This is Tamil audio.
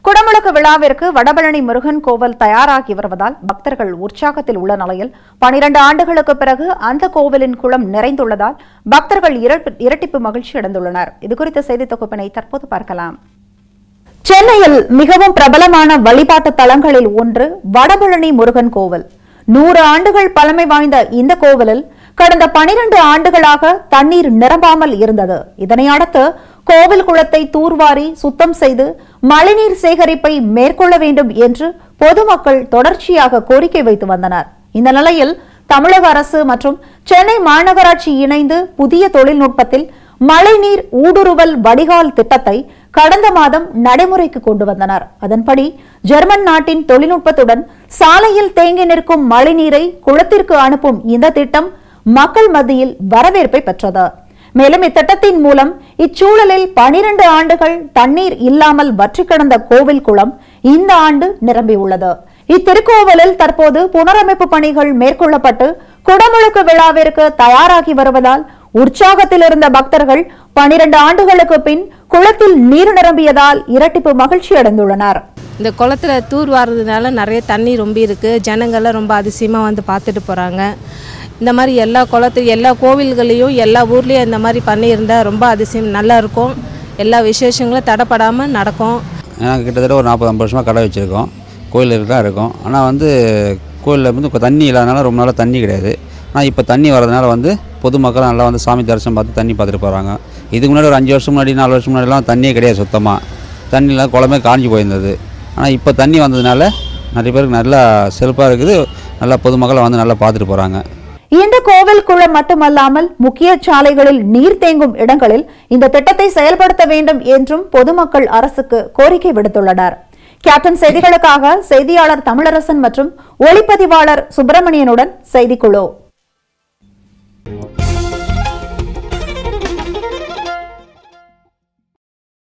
குடமுழுக்கு விழாவிற்கு வடபழனி முருகன் கோவில் தயாராகி வருவதால் பக்தர்கள் உற்சாகத்தில் உள்ள நிலையில் பனிரண்டு ஆண்டுகளுக்கு பிறகு அந்த கோவிலின் குளம் நிறைந்துள்ளதால் பக்தர்கள் இரட்டு- இரட்டிப்பு மகிழ்ச்சி அடைந்துள்ளனர் இதுகுறித்த செய்தி தொகுப்பினை தற்போது பார்க்கலாம் சென்னையில் மிகவும் பிரபலமான வழிபாட்டு தலங்களில் ஒன்று வடபழனி முருகன் கோவில் நூறு ஆண்டுகள் பழமை வாய்ந்த இந்த கோவிலில் கடந்த பனிரெண்டு ஆண்டுகளாக தண்ணீர் நிரம்பாமல் இருந்தது இதனை அடுத்து கோவில் குளத்தை தூர்வாரி சுத்தம் செய்து மழைநீர் சேகரிப்பை மேற்கொள்ள வேண்டும் என்று பொதுமக்கள் தொடர்ச்சியாக கோரிக்கை வைத்து வந்தனர் இந்த நிலையில் தமிழக அரசு மற்றும் சென்னை மாநகராட்சி இணைந்து புதிய தொழில்நுட்பத்தில் மழைநீர் ஊடுருவல் வடிகால் திட்டத்தை கடந்த மாதம் நடைமுறைக்கு கொண்டு வந்தனர் அதன்படி ஜெர்மன் நாட்டின் தொழில்நுட்பத்துடன் சாலையில் தேங்கி நிற்கும் மழைநீரை குளத்திற்கு அனுப்பும் இந்த திட்டம் மக்கள் மத்தியில் வரவேற்பை பெற்றது மேலும் இத்திட்டத்தின் மூலம் இச்சூழலில் பனிரெண்டு ஆண்டுகள் தண்ணீர் இல்லாமல் வற்றி கிடந்த கோவில் குளம் இந்த ஆண்டு நிரம்பியுள்ளது இத்திருக்கோவிலில் தற்போது புனரமைப்பு பணிகள் மேற்கொள்ளப்பட்டு குடமுழுக்கு விழாவிற்கு தயாராகி வருவதால் உற்சாகத்தில் இருந்த பக்தர்கள் பனிரெண்டு ஆண்டுகளுக்கு பின் குளத்தில் நீர் நிரம்பியதால் இரட்டிப்பு மகிழ்ச்சி அடைந்துள்ளனர் இந்த குளத்துல தூர் வாரதுனால நிறைய தண்ணி ரொம்ப இருக்குது ஜனங்கள்லாம் ரொம்ப அதிசயமாக வந்து பார்த்துட்டு போகிறாங்க இந்த மாதிரி எல்லா குளத்து எல்லா கோவில்களையும் எல்லா ஊர்லேயும் இந்த மாதிரி பண்ணியிருந்தால் ரொம்ப அதிசயம் நல்லா இருக்கும் எல்லா விசேஷங்களும் தடைப்படாமல் நடக்கும் நாங்கள் கிட்டத்தட்ட ஒரு நாற்பது ஐம்பது வருஷமாக கடை வச்சுருக்கோம் கோயில் தான் இருக்கும் ஆனால் வந்து கோயிலில் வந்து இப்போ தண்ணி இல்லாதனால ரொம்ப நாளாக தண்ணி கிடையாது ஆனால் இப்போ தண்ணி வரதுனால வந்து பொதுமக்கள் நல்லா வந்து சாமி தரிசனம் பார்த்து தண்ணி பார்த்துட்டு போகிறாங்க இதுக்கு முன்னாடி ஒரு அஞ்சு வருஷம் முன்னாடி நாலு வருஷம் முன்னாடிலாம் தண்ணியே கிடையாது சுத்தமாக தண்ணிலாம் குளமே காஞ்சி போயிருந்தது ஆனால் இப்போ தண்ணி வந்ததுனால நிறைய பேருக்கு நல்லா செழிப்பாக இருக்குது நல்லா பொதுமக்களை வந்து நல்லா பார்த்துட்டு போகிறாங்க இந்த கோவில் குளம் மட்டுமல்லாமல் முக்கிய சாலைகளில் நீர் தேங்கும் இடங்களில் இந்த திட்டத்தை செயல்படுத்த வேண்டும் என்றும் பொதுமக்கள் அரசுக்கு கோரிக்கை விடுத்துள்ளனர் கேப்டன் செய்திகளுக்காக செய்தியாளர் தமிழரசன் மற்றும் ஒளிப்பதிவாளர் சுப்பிரமணியனுடன் செய்திக்குழு